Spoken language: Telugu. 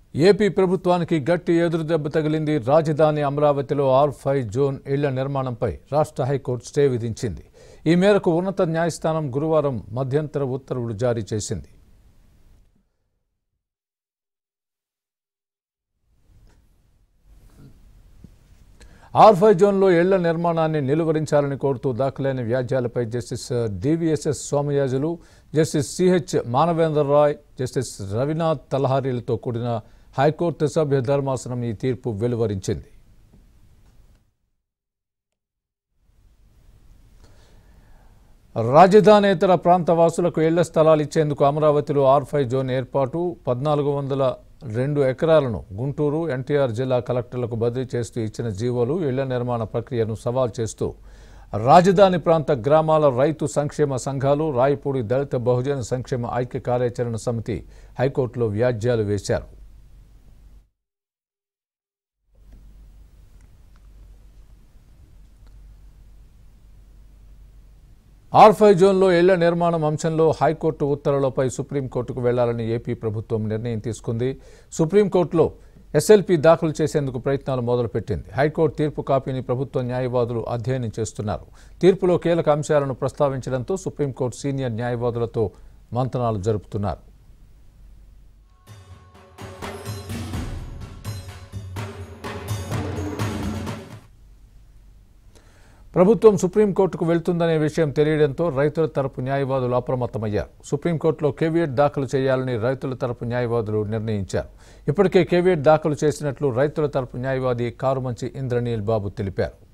ఏపీ ప్రభుత్వానికి గట్టి ఎదురుదెబ్బ తగిలింది రాజధాని అమరావతిలో ఆర్ ఫైవ్ జోన్ ఇళ్ల నిర్మాణంపై రాష్ట్ర హైకోర్టు స్టే విధించింది ఈ మేరకు ఉన్నత న్యాయస్థానం గురువారం మధ్యంతర ఉత్తర్వులు జారీ చేసింది ఆర్ ఫైవ్ జోన్లో ఇళ్ల నిర్మాణాన్ని నిలువరించాలని కోరుతూ దాఖలైన వ్యాజ్యాలపై justice DVSS Somayajulu justice CH Manavendar Rai justice Ravinath తలహారీలతో కూడిన హైకోర్టు సభ్య ధర్మాసనం ఈ తీర్పు వెలువరించింది రాజధానేతర ప్రాంత వాసులకు ఇళ్ల స్థలాలు ఇచ్చేందుకు అమరావతిలో ఆర్ ఫైవ్ జోన్ ఏర్పాటు పద్నాలుగు వందల రెండు ఎకరాలను గుంటూరు ఎన్టీఆర్ జిల్లా కలెక్టర్లకు బదిలీ చేస్తూ ఇచ్చిన జీవోలు ఇళ్ల నిర్మాణ ప్రక్రియను సవాల్ చేస్తూ రాజధాని ప్రాంత గ్రామాల రైతు సంక్షేమ సంఘాలు రాయపూడి దళిత బహుజన సంక్షేమ ఐక్య కార్యాచరణ సమితి హైకోర్టులో వ్యాజ్యాలు వేశారు ఆర్ ఫైవ్ జోన్లో ఇళ్ల నిర్మాణం అంశంలో హైకోర్టు ఉత్తర్వులపై సుప్రీంకోర్టుకు వెళ్లాలని ఏపీ ప్రభుత్వం నిర్ణయం తీసుకుంది సుప్రీంకోర్టులో ఎస్ఎల్పీ దాఖలు చేసేందుకు ప్రయత్నాలు మొదలుపెట్టింది హైకోర్టు తీర్పు కాపీని ప్రభుత్వ న్యాయవాదులు అధ్యయనం చేస్తున్నారు తీర్పులో కీలక అంశాలను ప్రస్తావించడంతో సుప్రీంకోర్టు సీనియర్ న్యాయవాదులతో మంతనాలు జరుపుతున్నారు ప్రభుత్వం సుప్రీంకోర్టుకు వెళ్తుందనే విషయం తెలియడంతో రైతుల తరపు న్యాయవాదులు అప్రమత్తమయ్యారు సుప్రీంకోర్టులో కేవీఎట్ దాఖలు చేయాలని రైతుల తరపు న్యాయవాదులు నిర్ణయించారు ఇప్పటికే కేవీఎట్ దాఖలు చేసినట్లు రైతుల తరపు న్యాయవాది కారుమంచి ఇంద్రనీల్ బాబు తెలిపారు